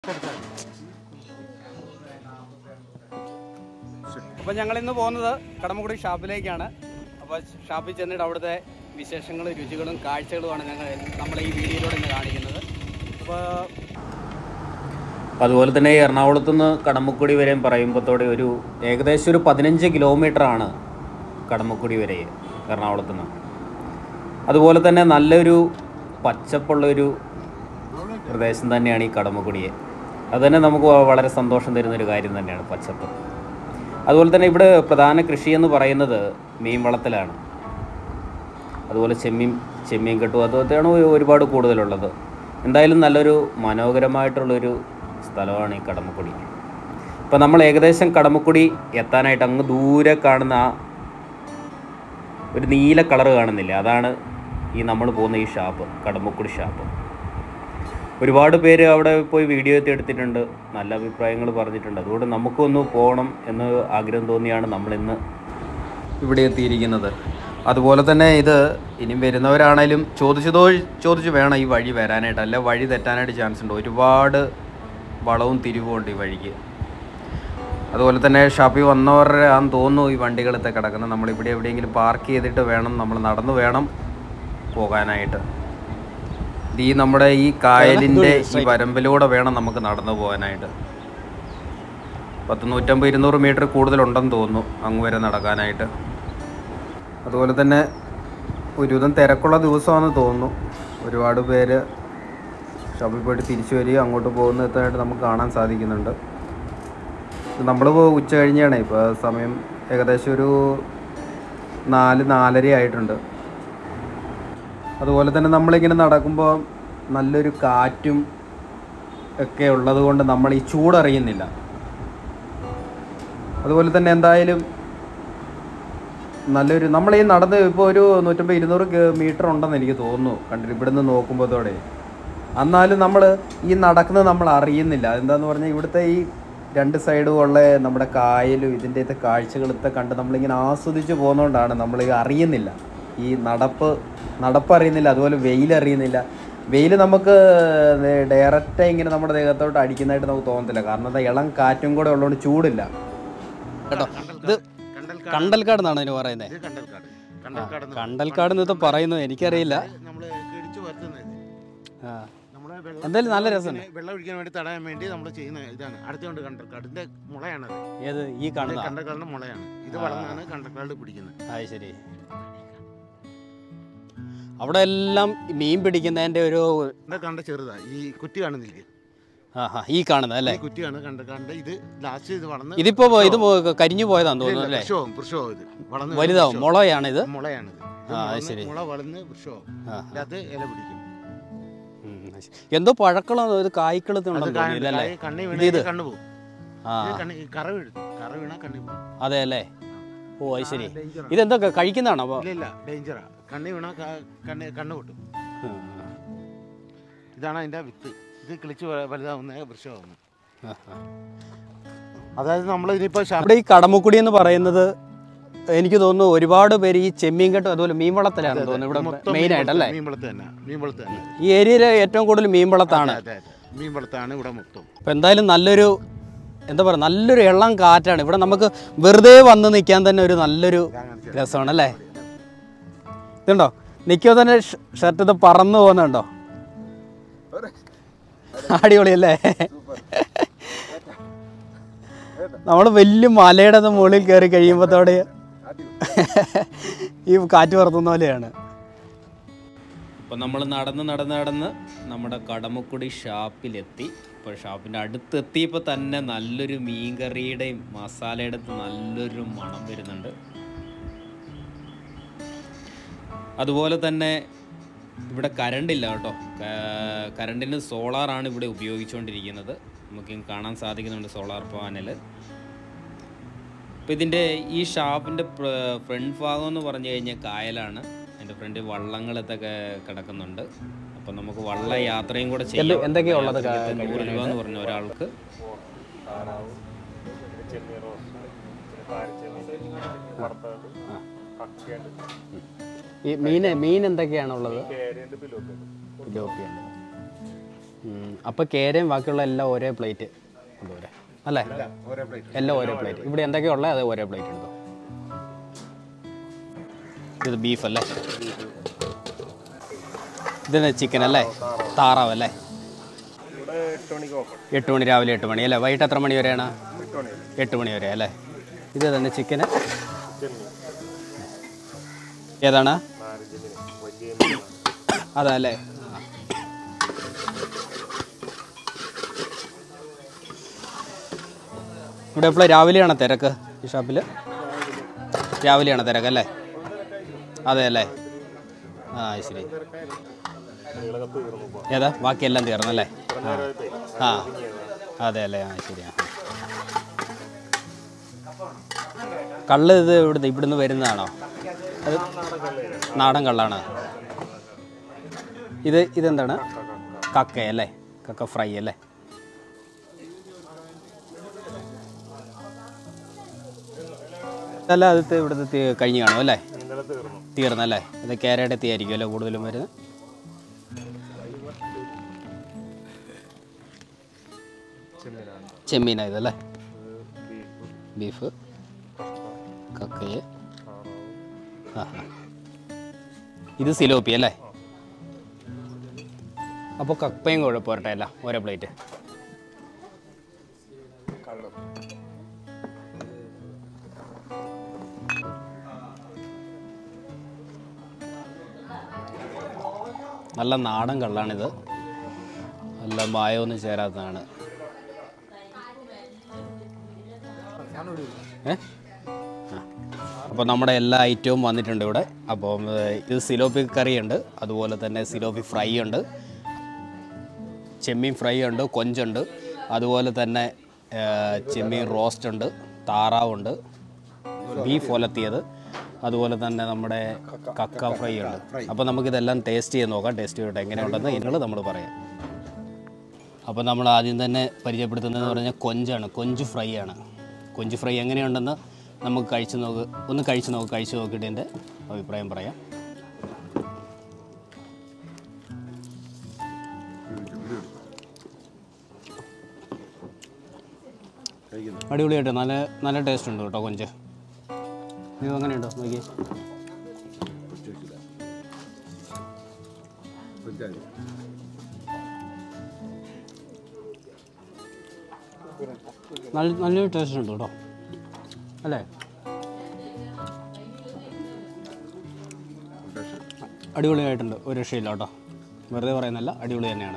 അപ്പോൾ ഞങ്ങൾ ഇന്ന് പോകുന്നത് കടമക്കുടി ഷാപ്പിലേക്കാണ് അപ്പോൾ ഷാപ്പിൽ ചെന്നിട്ട് അവിടുത്തെ വിശേഷങ്ങളും രുചികളും കാഴ്ചകളുമാണ് ഞങ്ങൾ നമ്മൾ ഈ വീഡിയോയിലൂടെ ഇന്ന് കാണിക്കുന്നത് അപ്പോൾ അതുപോലെ തന്നെ ഈ എറണാകുളത്ത് നിന്ന് കടമ്പക്കുടി വരെയും പറയുമ്പോഴത്തോടെ ഒരു ഏകദേശം ഒരു പതിനഞ്ച് കിലോമീറ്ററാണ് കടമ്പക്കുടി വരെ എറണാകുളത്ത് നിന്ന് അതുപോലെ തന്നെ നല്ലൊരു പച്ചപ്പുള്ളൊരു പ്രദേശം തന്നെയാണ് ഈ കടമ്പക്കുടിയെ അത് തന്നെ നമുക്ക് വ- വളരെ സന്തോഷം തരുന്നൊരു കാര്യം തന്നെയാണ് പച്ചപ്പ് അതുപോലെ തന്നെ ഇവിടെ പ്രധാന കൃഷി എന്ന് പറയുന്നത് മീൻ വളത്തിലാണ് അതുപോലെ ചെമ്മീൻ ചെമ്മീൻ കെട്ടും അതുപോലെയാണ് ഒരുപാട് കൂടുതലുള്ളത് എന്തായാലും നല്ലൊരു മനോഹരമായിട്ടുള്ളൊരു സ്ഥലമാണ് ഈ കടമക്കുടി ഇപ്പോൾ നമ്മൾ ഏകദേശം കടമക്കുടി എത്താനായിട്ട് അങ്ങ് ദൂരെ കാണുന്ന ആ ഒരു നീല കളർ കാണുന്നില്ല അതാണ് ഈ നമ്മൾ പോകുന്ന ഈ ഷാപ്പ് കടമക്കുടി ഷാപ്പ് ഒരുപാട് പേര് അവിടെ പോയി വീഡിയോ എത്തി എടുത്തിട്ടുണ്ട് നല്ല അഭിപ്രായങ്ങൾ പറഞ്ഞിട്ടുണ്ട് അതുകൊണ്ട് നമുക്കൊന്ന് പോകണം എന്ന് ആഗ്രഹം തോന്നിയാണ് നമ്മളിന്ന് ഇവിടെ എത്തിയിരിക്കുന്നത് അതുപോലെ തന്നെ ഇത് ഇനി വരുന്നവരാണേലും ചോദിച്ചതോ ചോദിച്ച് വേണം ഈ വഴി വരാനായിട്ട് അല്ല വഴി തെറ്റാനായിട്ട് ചാൻസ് ഉണ്ട് ഒരുപാട് വളവും തിരിവും ഉണ്ട് ഈ വഴിക്ക് അതുപോലെ തന്നെ ഷാപ്പിൽ വന്നവരുടെ ആണെന്ന് തോന്നുന്നു ഈ വണ്ടികളത്തെ കിടക്കുന്നത് നമ്മളിവിടെ എവിടെയെങ്കിലും പാർക്ക് ചെയ്തിട്ട് വേണം നമ്മൾ നടന്നു വേണം പോകാനായിട്ട് ഇത് ഈ നമ്മുടെ ഈ കായലിൻ്റെ ഈ വരമ്പിലൂടെ വേണം നമുക്ക് നടന്നു പോകാനായിട്ട് പത്ത് നൂറ്റമ്പത് ഇരുന്നൂറ് മീറ്റർ കൂടുതലുണ്ടെന്ന് തോന്നുന്നു അങ്ങ് വരെ നടക്കാനായിട്ട് അതുപോലെ തന്നെ ഒരുവിധം തിരക്കുള്ള ദിവസമാണെന്ന് തോന്നുന്നു ഒരുപാട് പേര് ഷോപ്പിൽ പോയിട്ട് തിരിച്ചു വരികയും അങ്ങോട്ട് പോകുന്നതായിട്ട് നമുക്ക് കാണാൻ സാധിക്കുന്നുണ്ട് നമ്മൾ ഉച്ച കഴിഞ്ഞാണ് ഇപ്പോൾ സമയം ഏകദേശം ഒരു നാല് നാലര ആയിട്ടുണ്ട് അതുപോലെ തന്നെ നമ്മളിങ്ങനെ നടക്കുമ്പോൾ നല്ലൊരു കാറ്റും ഒക്കെ ഉള്ളത് കൊണ്ട് നമ്മൾ ഈ ചൂടറിയുന്നില്ല അതുപോലെ തന്നെ എന്തായാലും നല്ലൊരു നമ്മൾ ഈ നടന്ന് ഇപ്പോൾ ഒരു നൂറ്റമ്പത് ഇരുന്നൂറ് മീറ്റർ ഉണ്ടെന്ന് എനിക്ക് തോന്നുന്നു കണ്ടിട്ട് ഇവിടുന്ന് നോക്കുമ്പോഴത്തോടെ എന്നാലും നമ്മൾ ഈ നടക്കുന്നത് നമ്മൾ അറിയുന്നില്ല എന്താന്ന് പറഞ്ഞാൽ ഇവിടുത്തെ ഈ രണ്ട് സൈഡും ഉള്ള നമ്മുടെ കായലും ഇതിൻ്റെയൊക്കെ കാഴ്ചകളൊക്കെ കണ്ട് നമ്മളിങ്ങനെ ആസ്വദിച്ച് പോകുന്നതുകൊണ്ടാണ് നമ്മൾ അറിയുന്നില്ല ഈ നടപ്പ് നടപ്പ് അറിയുന്നില്ല അതുപോലെ വെയിൽ അറിയുന്നില്ല വെയിൽ നമുക്ക് ഡയറക്റ്റ് ഇങ്ങനെ നമ്മുടെ ദേഹത്തോട്ട് അടിക്കുന്നതായിട്ട് നമുക്ക് തോന്നത്തില്ല കാരണം എന്താ ഇളം കാറ്റും കൂടെ ഉള്ളതുകൊണ്ട് ചൂടില്ല കേട്ടോ ഇത് കണ്ടൽക്കാട് എന്നാണ് അതിന് പറയുന്നത് ഇത് കണ്ടൽക്കാട് കണ്ടൽക്കാട് എന്ന് കണ്ടൽക്കാട് എന്നൊക്കെ പറയുന്നത് എനിക്കറിയില്ല നമ്മള് ഇടിച്ചു വരുത്തുന്നത് ആ. നമ്മളെ വെള്ളം എന്തായാലും നല്ല രസമുണ്ട് വെള്ളം ഒഴിക്കാൻ വേണ്ടി തടയാൻ വേണ്ടി നമ്മൾ ചെയ്യുന്ന ഇതാണ് അടുത്തുകൊണ്ട് കണ്ടൽക്കാടിന്റെ മുളയാണത് ഏത് ഈ ഇത് കാണുന്ന കണ്ടൽക്കാടിന്റെ മുളയാണ് ഇത് ആ. വളർന്നാണ് കണ്ടൽക്കാട് പിടിക്കുന്നത് അത് ശരി അവിടെ എല്ലാം ഈ മീൻ പിടിക്കുന്നതിന്റെ ഒരു ഇത് കണ്ട ചെറുതാ ഈ കുറ്റി കാണുന്നില്ലേ ആഹാ ഈ കാണുന്നത് അല്ലേ ഈ കുറ്റിയാണ് കണ്ടൽക്കാടിന്റെ ഇത് ലാസ്റ്റ് ഇത് വളർന്ന് ഇതിപ്പോ ഇത് പോ- കരിഞ്ഞു പോയതാന്ന് തോന്നുന്നു അല്ലേ വൃക്ഷവും വൃക്ഷവും ഇത് വളർന്ന് വലുതാവും വൃക്ഷവും. മുളയാണിത് മുളയാണിത് ഇത് ആ, അത് വളർന്ന് ശരി. മുള വളർന്ന് വൃക്ഷവും ആ, ഇതിനകത്ത് ഇല പിടിക്കും ഉം, അത് ശരി. എന്തോ പഴക്കളോ ഇത് കായ്ക്കളത്ത് അത് ഉണ്ടെന്ന് തോന്നിയില്ല അല്ലേ കായ- കണ്ണി ഇത് വീണ ഇത്? കണ്ണു പോകും ആ ഇത് കണ്ണി കറ വീഴും കറ വീണാ കണ്ണി പോകും അതെ അല്ലേ ഓ അത് ശരി ഡേഞ്ചറാ ഇതെന്തൊക്കെ കഴിക്കുന്നതാണോ അപ്പൊ ഇല്ല ഇല്ല ഡേഞ്ചറാ കണ്ണി വീണാ ക- കണ്ണ് കണ്ണ് പൊട്ടും ഇതാണ് അതിന്റെ വിത്ത് ഇത് കിളിച്ച് വ- വലുതാവുന്ന വൃക്ഷമാവുന്നു അതായത് നമ്മൾ ഇനിയിപ്പോ അവിടെ ഈ കടമുക്കുടി എന്ന് പറയുന്നത് എനിക്ക് തോന്നുന്നു ഒരുപാട് പേര് ഈ ചെമ്മീൻ കെട്ടും അതുപോലെ മീൻ വളത്തിലാണ് തോന്നുന്നു ഇവിടെ മെയിൻ ആയിട്ടല്ലേ മീൻവളത്ത് തന്നെ മീൻവളത്ത് തന്നെ ഈ ഏരിയയിൽ ഏറ്റവും കൂടുതൽ മീൻ വളത്താണ് അതെ അതെ മീൻവളത്താണ് ഇവിടെ മൊത്തം അപ്പം എന്തായാലും നല്ലൊരു എന്താ പറയുക നല്ലൊരു ഇളം കാറ്റാണ് ഇവിടെ നമുക്ക് വെറുതെ വന്ന് നിൽക്കാൻ തന്നെ ഒരു നല്ലൊരു രസമാണ് അല്ലേ ഇതുണ്ടോ നിൽക്കുമ്പോൾ തന്നെ ഷർട്ട് ഇത് പറന്നു പോകുന്നുണ്ടോ അടിപൊളിയല്ലേ നമ്മൾ വലിയ മലയുടെ ഒക്കെ മുകളിൽ കയറി കഴിയുമ്പോഴത്തോടെ ഈ കാറ്റ് പറത്തുന്ന പോലെയാണ് അപ്പോൾ നമ്മൾ നടന്ന് നടന്ന് നടന്ന് നമ്മുടെ കടമക്കുടി ഷാപ്പിലെത്തി ഇപ്പോൾ ഷാപ്പിൻ്റെ അടുത്തെത്തിയപ്പോൾ തന്നെ നല്ലൊരു മീൻകറിയുടെയും മസാലയുടെ നല്ലൊരു മണം വരുന്നുണ്ട് അതുപോലെ തന്നെ ഇവിടെ കറണ്ട് ഇല്ല കേട്ടോ ക- കറണ്ടിന് സോളാറാണ് ഇവിടെ ഉപയോഗിച്ചുകൊണ്ടിരിക്കുന്നത് നമുക്ക് കാണാൻ സാധിക്കുന്നുണ്ട് സോളാർ പാനൽ അപ്പോൾ ഇതിൻ്റെ ഈ ഷാപ്പിൻ്റെ ഫ്രണ്ട് ഭാഗം എന്ന് പറഞ്ഞു കഴിഞ്ഞാൽ കായലാണ് അതിൻ്റെ ഫ്രണ്ട് വള്ളങ്ങളൊക്കെ കിടക്കുന്നുണ്ട് അപ്പം നമുക്ക് വള്ള യാത്രയും കൂടെ ചെയ്യാം എന്തൊക്കെയാ ഉള്ളത് യാത്രയ്ക്ക് ഇപ്പം നൂറ് രൂപ എന്ന് പറഞ്ഞ ഒരാൾക്ക് ഈ മീൻ മീൻ എന്തൊക്കെയാണുള്ളത് പിലോപ്പിയ ഉം. അപ്പോൾ കേരയും ബാക്കിയുള്ള എല്ലാം ഒരേ പ്ലേറ്റ് അതുപോലെ അല്ലേ ഓരോ പ്ലേറ്റ് എല്ലാം ഓരോ പ്ലേറ്റ് ഇവിടെ എന്തൊക്കെയാ ഉള്ളത് അത് ഓരോ പ്ലേറ്റ് എടുത്തോ ഇത് ബീഫ് അല്ലേ ഇത് ചിക്കൻ അല്ലേ താറാവ് അല്ലേ എട്ട് മണി രാവിലെ എട്ട് മണി അല്ലേ വൈകിട്ട് എത്ര മണി വരെയാണ് എട്ട് മണി വരെ അല്ലേ ഇത് തന്നെ ചിക്കന് ഏതാണ് അതല്ലേ ആ. ഇവിടെ എപ്പോഴും രാവിലെയാണോ തിരക്ക് ഈ ഷോപ്പിൽ രാവിലെയാണോ തിരക്ക് അല്ലേ അതെ അല്ലേ ആ ശരി ഏതാ ബാക്കിയെല്ലാം തീർന്നല്ലേ ആ ആ അതെ അല്ലേ ആ ശരി ആ കള്ള് ഇത് ഇവിടുന്ന് ഇവിടുന്ന് വരുന്നതാണോ അത് നാടൻ കള്ളാണ് ഇത് ഇതെന്താണ് കക്ക അല്ലേ കക്ക ഫ്രൈ അല്ലേ അല്ല അത് ഇവിടുത്തെ തീ- കഴിഞ്ഞ് കാണും അല്ലേ തീർന്നല്ലേ ഇത് കേരയുടെ തീയായിരിക്കും അല്ലേ കൂടുതലും വരുന്നത് ചെമ്മീനാ ഇതല്ലേ ബീഫ് കക്കയെ ആ ആ. ഇത് സിലോപ്പി അല്ലേ അപ്പോൾ കപ്പയും കുഴപ്പമില്ല അല്ല ഓരോ പ്ലേറ്റ് നല്ല നാടൻ കള്ളാണിത് നല്ല മായമൊന്നും ചേരാത്തതാണ് ഏ അപ്പോൾ നമ്മുടെ എല്ലാ ഐറ്റവും വന്നിട്ടുണ്ട് ഇവിടെ അപ്പം ഏഹ്, ഇത് സിലോപ്പി കറിയുണ്ട് അതുപോലെ തന്നെ സിലോപ്പി ഫ്രൈ ഉണ്ട് ചെമ്മീൻ ഫ്രൈ ഉണ്ട് കൊഞ്ചുണ്ട് അതുപോലെ തന്നെ ഏഹ്, ചെമ്മീൻ റോസ്റ്റ് ഉണ്ട് താറാവുണ്ട് ബീഫ് ഒലത്തിയത് അതുപോലെ തന്നെ നമ്മുടെ കക്ക ഫ്രൈ ഉണ്ട് അപ്പോൾ നമുക്കിതെല്ലാം ടേസ്റ്റ് ചെയ്ത് നോക്കാം ടേസ്റ്റ് ചെയ്തിട്ട് എങ്ങനെയുണ്ടെന്ന് നിങ്ങൾ നമ്മൾ പറയാം അപ്പോൾ നമ്മൾ ആദ്യം തന്നെ പരിചയപ്പെടുത്തുന്നതെന്ന് പറഞ്ഞാൽ കൊഞ്ചാണ് കൊഞ്ച് ഫ്രൈ ആണ് കൊഞ്ച് ഫ്രൈ എങ്ങനെയുണ്ടെന്ന് നമുക്ക് കഴിച്ച് നോക്ക് ഒന്ന് കഴിച്ച് നോക്ക് കഴിച്ച് നോക്കിയിട്ട് എൻ്റെ അഭിപ്രായം പറയാം അടിപൊളിയായിട്ട് നല്ല നല്ല ടേസ്റ്റ് ഉണ്ട് കേട്ടോ കൊഞ്ച് ഇത് എങ്ങനെയുണ്ടോ നോക്കിയേ നല്ല നല്ലൊരു ടേസ്റ്റ് ഉണ്ട് കേട്ടോ അല്ലേ അടിപൊളിയായിട്ടുണ്ട് ഒരു രക്ഷയില്ല കേട്ടോ വെറുതെ പറയുന്നല്ല അടിപൊളി തന്നെയാണ്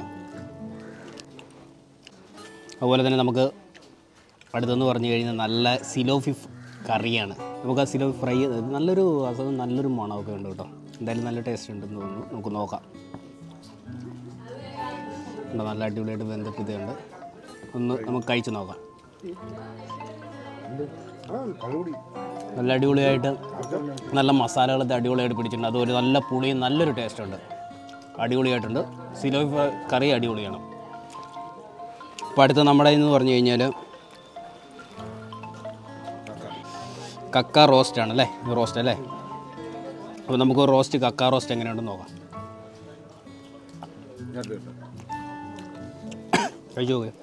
അതുപോലെ തന്നെ നമുക്ക് അടുത്തെന്ന് പറഞ്ഞു കഴിഞ്ഞാൽ നല്ല സിലോഫി ഫ് കറിയാണ് നമുക്ക് ആ സിലോഫി ഫ്രൈ ചെയ്ത് നല്ലൊരു അസുഖം നല്ലൊരു മണമൊക്കെ ഉണ്ട് കേട്ടോ എന്തായാലും നല്ല ടേസ്റ്റ് ഉണ്ടെന്ന് തോന്നുന്നു നമുക്ക് നോക്കാം ഉണ്ട്, നല്ല അടിപൊളിയായിട്ട് വെന്തിട്ട് ഇതുണ്ട് ഒന്ന് നമുക്ക് കഴിച്ച് നോക്കാം നല്ല അടിപൊളിയായിട്ട് നല്ല മസാലകളൊക്കെ അടിപൊളിയായിട്ട് പിടിച്ചിട്ടുണ്ട് അതുപോലെ നല്ല പുളിയും നല്ലൊരു ടേസ്റ്റ് ഉണ്ട് അടിപൊളിയായിട്ടുണ്ട് സിലോഫി കറി അടിപൊളിയാണ് അപ്പോൾ അടുത്ത് നമ്മുടെ എന്ന് പറഞ്ഞു കഴിഞ്ഞാൽ കക്ക റോസ്റ്റ് ആണ് അല്ലേ ഇത് റോസ്റ്റ് അല്ലേ അപ്പോൾ നമുക്ക് റോസ്റ്റ് കക്ക റോസ്റ്റ് എങ്ങനെയുണ്ടെന്ന് നോക്കാം കഴിച്ചു നോക്ക്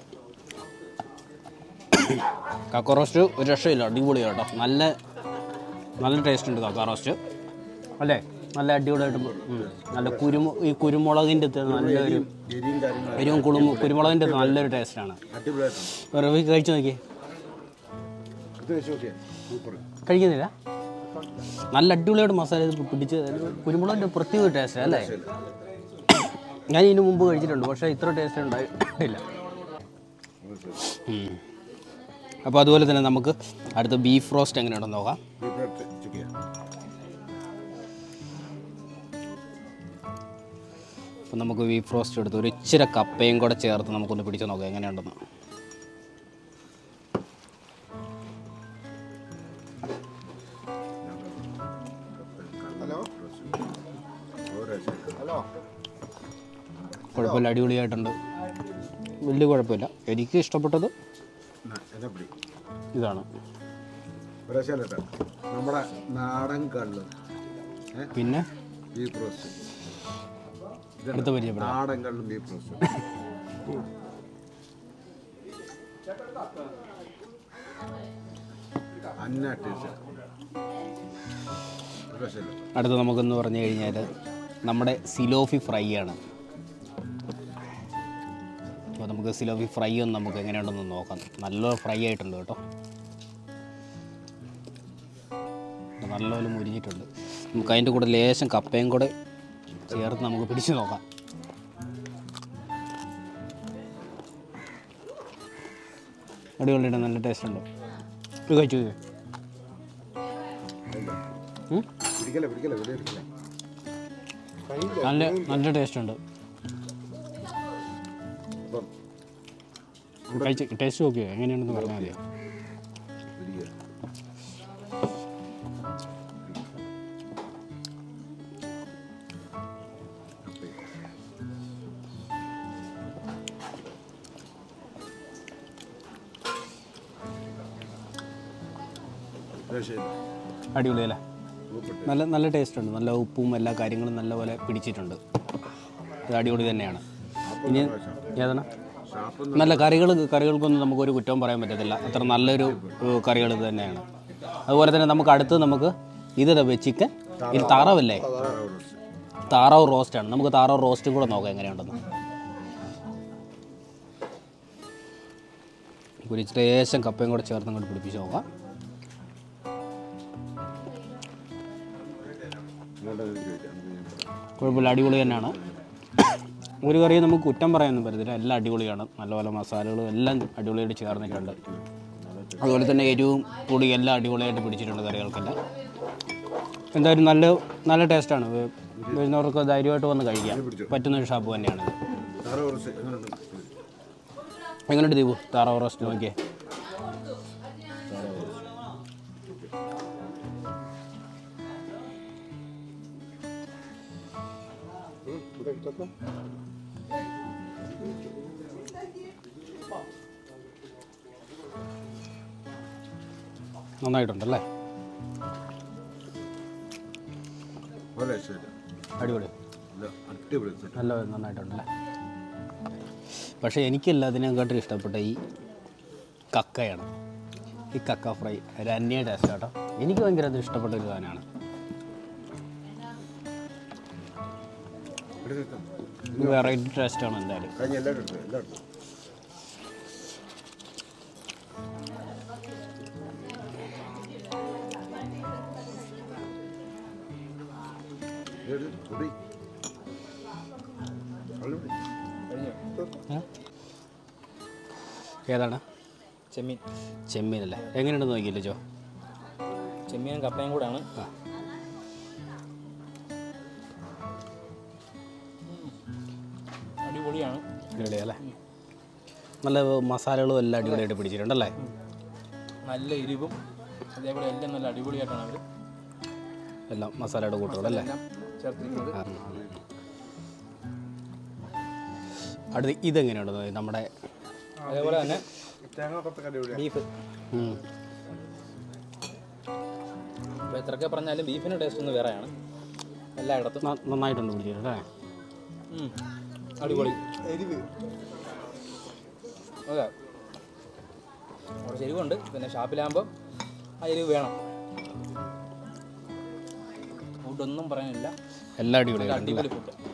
കക്ക റോസ്റ്റ് ഒരു രക്ഷയില്ല അടിപൊളിയാണ് കേട്ടോ നല്ല നല്ല ടേസ്റ്റ് ഉണ്ട് കക്ക റോസ്റ്റ് അല്ലേ നല്ല അടിപൊളിയായിട്ട് ഉം. നല്ല കുരുമു ഈ കുരുമുളകിൻ്റെ അകത്ത് നല്ലൊരു എരിയും കാര്യങ്ങളും എരിവും കുളുമു കുരുമുളകിൻ്റെ അകത്ത് നല്ലൊരു ടേസ്റ്റാണ് അടിപൊളിയായിട്ടാണ് റവി കഴിച്ചു നോക്കി ഇത് കഴിച്ച് നോക്കിയേ സൂപ്പർ കഴിക്കുന്നില്ല നല്ല അടിപൊളിയായിട്ട് മസാല ഇത് പിടിച്ച് കുരുമുളകിൻ്റെ പ്രത്യേക ടേസ്റ്റ് അല്ലേ ഞാൻ ഇതിന് മുമ്പ് കഴിച്ചിട്ടുണ്ട് പക്ഷേ ഇത്ര ടേസ്റ്റ് ഉണ്ടായിട്ടില്ല അപ്പോൾ അതുപോലെ തന്നെ നമുക്ക് അടുത്ത ബീഫ് റോസ്റ്റ് എങ്ങനെയുണ്ടെന്ന് നോക്കാം ചിക്കൻ അപ്പോൾ നമുക്ക് ബീഫ് റോസ്റ്റ് എടുത്ത് ഒരു ഇച്ചിരി കപ്പയും കൂടെ ചേർത്ത് നമുക്കൊന്ന് പിടിച്ച് നോക്കാം എങ്ങനെയുണ്ടെന്ന് ഹലോ ഹലോ കുഴപ്പമില്ല അടിപൊളിയായിട്ടുണ്ട് വലിയ കുഴപ്പമില്ല എനിക്ക് ഇഷ്ടപ്പെട്ടത് എന്നാ പിടി ഇതാണ് ഒരാശാലട്ടാ നമ്മുടെ നാടൻ കള്ള് ഏ പിന്നെ ബീഫ് റോസ്റ്റ് അടുത്ത പരിചയപ്പെടാം നാടൻ കള്ളും ബീഫ് റോസ്റ്റ് അന്ന ടേസ്റ്റ് രസമില്ല അടുത്ത് നമുക്കെന്ന് പറഞ്ഞു കഴിഞ്ഞാൽ നമ്മുടെ സിലോഫി ഫ്രൈ ആണ് അപ്പോൾ നമുക്ക് സിലോഫി ഫ്രൈ ഒന്ന് നമുക്ക് എങ്ങനെയുണ്ടെന്ന് നോക്കാം നല്ല ഫ്രൈ ആയിട്ടുണ്ട് കേട്ടോ ഇത് നല്ലപോലെ മുരിഞ്ഞിട്ടുണ്ട് നമുക്ക് അതിൻ്റെ കൂടെ ലേശം കപ്പയും കൂടെ ചേർത്ത് നമുക്ക് പിടിച്ച് നോക്കാം അടിപൊളിയുണ്ട് നല്ല ടേസ്റ്റ് ഉണ്ട് ഇത് കഴിച്ചു ഇത്. ഉം? പിടിക്കല പിടിക്കല വെളിയെ പിടിക്കല നല്ല നല്ല ടേസ്റ്റ് ഉണ്ട് അപ്പം കഴിച്ച് ടേസ്റ്റ് നോക്കിയോ എങ്ങനെയാണെന്ന് പറഞ്ഞാൽ മതിയോ പിടിക്കുക രസമില്ല അടിപൊളിയല്ലേ സൂപ്പർ നല്ല നല്ല ടേസ്റ്റ് ഉണ്ട് നല്ല ഉപ്പും എല്ലാ കാര്യങ്ങളും നല്ലപോലെ പിടിച്ചിട്ടുണ്ട് ഇത് അടിപൊളി തന്നെയാണ് ഇനി ഏതാണ് ഷാപ്പ് നല്ല കറികൾ കറികൾക്കൊന്നും നമുക്കൊരു കുറ്റവും പറയാൻ പറ്റത്തില്ല അത്ര നല്ലൊരു കറികൾ ഇത് തന്നെയാണ് അതുപോലെ തന്നെ നമുക്ക് അടുത്ത് നമുക്ക് ഇത് ചിക്കൻ ഇത് താറാവല്ലേ താറാവ് റോസ്റ്റാണ് നമുക്ക് താറാവ് റോസ്റ്റും കൂടെ നോക്കാം എങ്ങനെയുണ്ടെന്ന് ഒരു ഇച്ചിരി ലേശം കപ്പയും കൂടെ ചേർത്ത് അങ്ങോട്ട് പിടിപ്പിച്ച് നോക്കാം കുഴപ്പമില്ല അടിപൊളി തന്നെയാണ് ഒരു കറി നമുക്ക് കുറ്റം പറയാനൊന്നും പറ്റത്തില്ല എല്ലാം അടിപൊളിയാണ് നല്ലപോലെ മസാലകളും എല്ലാം അടിപൊളിയായിട്ട് ചേർന്നിട്ടുണ്ട് അതുപോലെ തന്നെ എരിവും പൊടി എല്ലാം അടിപൊളിയായിട്ട് പിടിച്ചിട്ടുണ്ട് കറികൾക്കെല്ലാം എന്തായാലും നല്ല നല്ല ടേസ്റ്റാണ് വരുന്നവർക്ക് ധൈര്യമായിട്ട് വന്ന് കഴിക്കാം പറ്റുന്ന ഒരു ഷാപ്പ് തന്നെയാണ് ഇത്. താറ കുറച്ച് എങ്ങനെയുണ്ട് എങ്ങനെയുണ്ട് ദീപു താറാവ് റോസ്റ്റ് നോക്കിയേ നന്നായിട്ടുണ്ടല്ലേ വളരെ രസമില്ല അടിപൊളി നല്ല അടിപൊളി set. നല്ല നന്നായിട്ടുണ്ടല്ലേ പക്ഷേ എനിക്കല്ല അതിനെക്കാട്ടും ഇഷ്ടപ്പെട്ട ഈ കക്കയാണ് ഈ കക്ക ഫ്രൈ ഒരു അന്യ ടേസ്റ്റ് കേട്ടോ എനിക്ക് ഭയങ്കര അത് ഇഷ്ടപ്പെട്ട ഒരു സാധനമാണ് ഇവിടെ നിൽക്കാം. വെറൈറ്റി ടേസ്റ്റാണ് എന്തായാലും കഴിഞ്ഞ എല്ലാവരും എടുത്തു എല്ലാം എടുത്തു ഇതെടുത്ത് പൊടി. വെള്ളം കുടി. ഏ? ഏതാണ് ചെമ്മീൻ ചെമ്മീനല്ലേ എങ്ങനെയുണ്ടെന്ന് നോക്കിയില്ലേ ചോ ചെമ്മീനും കപ്പയും കൂടാണ് ആ. അടിപൊളിയാണ് അടിപൊളിയല്ലേ നല്ല മസാലകളും എല്ലാം അടിപൊളിയായിട്ട് പിടിച്ചിട്ടുണ്ടല്ലേ നല്ല എരിവും അതേപോലെ എല്ലാം നല്ല അടിപൊളിയായിട്ടാണ് അവർ എല്ലാം മസാലയുടെ കൂട്ടുകളല്ലേ എല്ലാം ചേർത്തിരിക്കുന്നത് ആ. അടുത്ത് ഇതെങ്ങനെയുണ്ടെന്ന് നോക്കി നമ്മുടെ അതേപോലെ തന്നെ തേങ്ങ കൊത്തൊക്കെ അടിപൊളിയാ. ബീഫ് ഉം, ഇപ്പോൾ എത്രയൊക്കെ പറഞ്ഞാലും ബീഫിൻ്റെ ടേസ്റ്റ് ഒന്ന് വേറെയാണ് എല്ലായിടത്തും ന- നന്നായിട്ടുണ്ട് പിടിച്ചിട്ടല്ലേ ഉം. അടിപൊളി അതെ കുറച്ച് എരിവുണ്ട് പിന്നെ ഷാപ്പിലാകുമ്പോൾ ആ എരിവ് വേണം ഫുഡൊന്നും പറയാനില്ല എല്ലാം അടിപൊളിയായിട്ടുണ്ട് അടിപൊളി ഫുഡ്